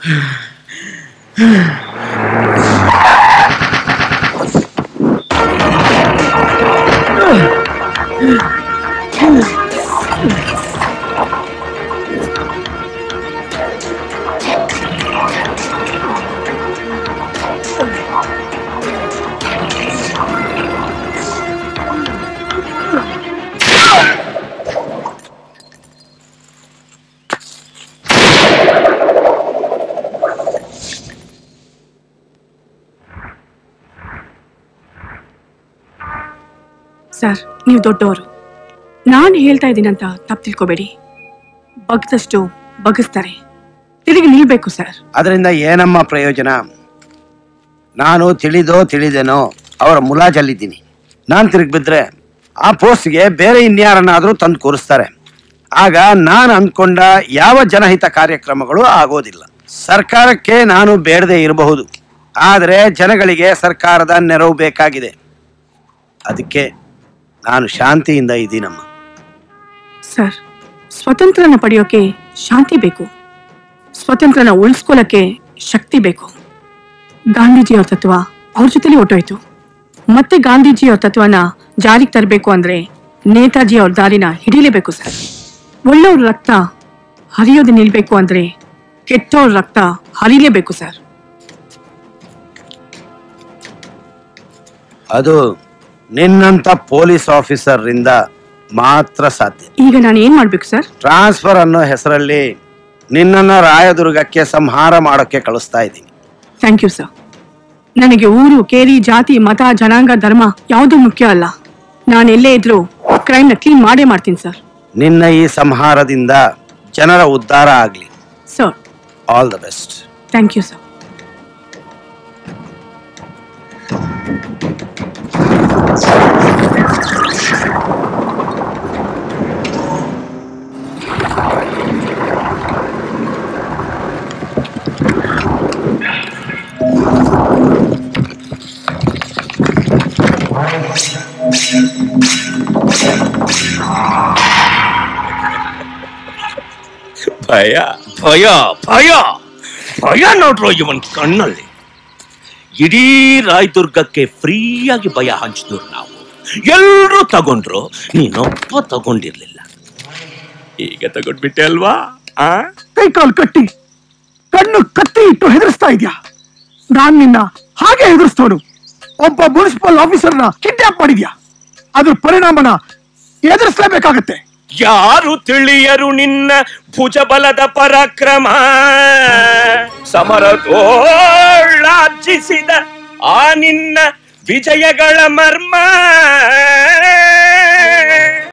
sir ನೀವು ದೊಡ್ಡವರು ನಾನು ಹೇಳ್ತಾ ಇದ್ದೀನಂತ ತಪ್ಪು ತಿಳ್ಕೊಬೇಡಿ ಬಗ್ದಷ್ಟು ಬಗ್ಗಿಸ್ತಾರೆ ತಿರುಗಿ ನಿಲ್ಬೇಕು ಸರ್ ಅದರಿಂದ ಏನಮ್ಮ ಪ್ರಯೋಜನ ನಾನು ತಿಳಿದೋ ತಿಳಿದೇನೋ ಅವರ ಮುಲಾಜಲ್ಲಿದ್ದೀನಿ ನಾನು ತಿರುಗಿ ಬಿದ್ರೆ ಆ ಪೋಸ್ಟ್ಗೆ ಬೇರೆ ಇನ್ಯಾರನ್ನಾದರೂ ತಂದು ಕೂರಿಸ್ತಾರೆ ಆಗ ನಾನು ಅಂದ್ಕೊಂಡ ಯಾವ ಜನಹಿತ ಕಾರ್ಯಕ್ರಮಗಳು ಆಗೋದಿಲ್ಲ ಸರ್ಕಾರಕ್ಕೆ ನಾನು ಬೇಡದೆ ಇರಬಹುದು ಆದರೆ ಜನಗಳಿಗೆ ಸರ್ಕಾರದ ನೆರವು ಬೇಕಾಗಿದೆ ಅದಕ್ಕೆ ನಾನು ಶಾಂತಿಯಿಂದ ಇದ್ದೀನಮ್ಮ ಸರ್ ಸ್ವತಂತ್ರನ ಪಡೆಯೋಕೆ ಶಾಂತಿ ಬೇಕು ಸ್ವತಂತ್ರನ ಉಳಿಸ್ಕೊಳ್ಳೋಕೆ ಶಕ್ತಿ ಬೇಕು ಗಾಂಧೀಜಿಯವ್ರ ತತ್ವ ಅವ್ರ ಜೊತೆಲಿ ಹೊಟ್ಟೋಯ್ತು ಮತ್ತೆ ಗಾಂಧೀಜಿಯವ್ರ ತತ್ವನ ಜಾರಿಗೆ ತರಬೇಕು ಅಂದ್ರೆ ನೇತಾಜಿ ಅವ್ರ ದಾರಿನ ಹಿಡಿಲೇಬೇಕು ಸರ್ ಒಳ್ಳೆಯವ್ರ ರಕ್ತ ಹರಿಯೋದು ನಿಲ್ಬೇಕು ಅಂದ್ರೆ ಕೆಟ್ಟವ್ರ ರಕ್ತ ಹರಿಲೇಬೇಕು ಸರ್ ಅದು ನಿನ್ನಂತ ಪೊಲೀಸ್ ಆಫೀಸರ್ರಿಂದ ಮಾತ್ರ ಸಾಧ್ಯ ಈಗ ನಾನು ಏನ್ ಮಾಡ್ಬೇಕು ಸರ್ ಟ್ರಾನ್ಸ್ಫರ್ ಅನ್ನೋ ಹೆಸರಲ್ಲಿ ನಿನ್ನನ್ನ ರಾಯದುರ್ಗಕ್ಕೆ ಸಂಹಾರ ಮಾಡೋಕ್ಕೆ ಕಳಿಸ್ತಾ ಇದ್ದೀನಿ ಥ್ಯಾಂಕ್ ಯು ಸರ್ ನನಗೆ ಊರು ಕೇರಿ ಜಾತಿ ಮತ ಜನಾಂಗ ಧರ್ಮ ಯಾವುದೂ ಮುಖ್ಯ ಅಲ್ಲ ನಾನು ಎಲ್ಲೇ ಇದ್ರೂ ಕ್ರೈಮ್ನ ಕ್ಲೀನ್ ಮಾಡೇ ಮಾಡ್ತೀನಿ ಸರ್ ನಿನ್ನ ಈ ಸಂಹಾರದಿಂದ ಜನರ ಉದ್ಧಾರ ಆಗಲಿ sir all the best thank you sir ಭಯ ಭಯ ಭಯ ಭಯ ನೋಡ್ರೋ ಇವನ್ ಕಣ್ಣಲ್ಲಿ ಇಡೀ ರಾಯದುರ್ಗಕ್ಕೆ ಫ್ರೀಯಾಗಿ ಭಯ ಹಂಚಿದ್ರು ನಾವು ಎಲ್ರೂ ತಗೊಂಡ್ರು ನೀನೊಬ್ಬ ತಗೊಂಡಿರ್ಲಿಲ್ಲ ಈಗ ತಗೊಂಡ್ಬಿಟ್ಟೆ ಅಲ್ವಾ ಆ ಕೈ ಕಾಲು ಕಟ್ಟಿ ಕಣ್ಣು ಕತ್ತಿ ಇಟ್ಟು ಹೆದರ್ಸ್ತಾ ಇದ್ಯಾ ನಾನ್ ನಿನ್ನ ಹಾಗೆ ಹೆದರ್ಸ್ತವನು ಒಬ್ಬ ಮುನ್ಸಿಪಲ್ ಆಫೀಸರ್ನ ಕಿಡ್ನಾಪ್ ಮಾಡಿದ್ಯಾ ಅದ್ರ ಪರಿಣಾಮನ ಎದುರಿಸಲೇಬೇಕಾಗತ್ತೆ ಯಾರು ತಿಳಿಯರು ನಿನ್ನ ಭುಜಬಲದ ಪರಾಕ್ರಮ ಸಮರದೋಳಾರ್ಜಿಸಿದ ಆ ನಿನ್ನ ವಿಜಯಗಳ ಮರ್ಮ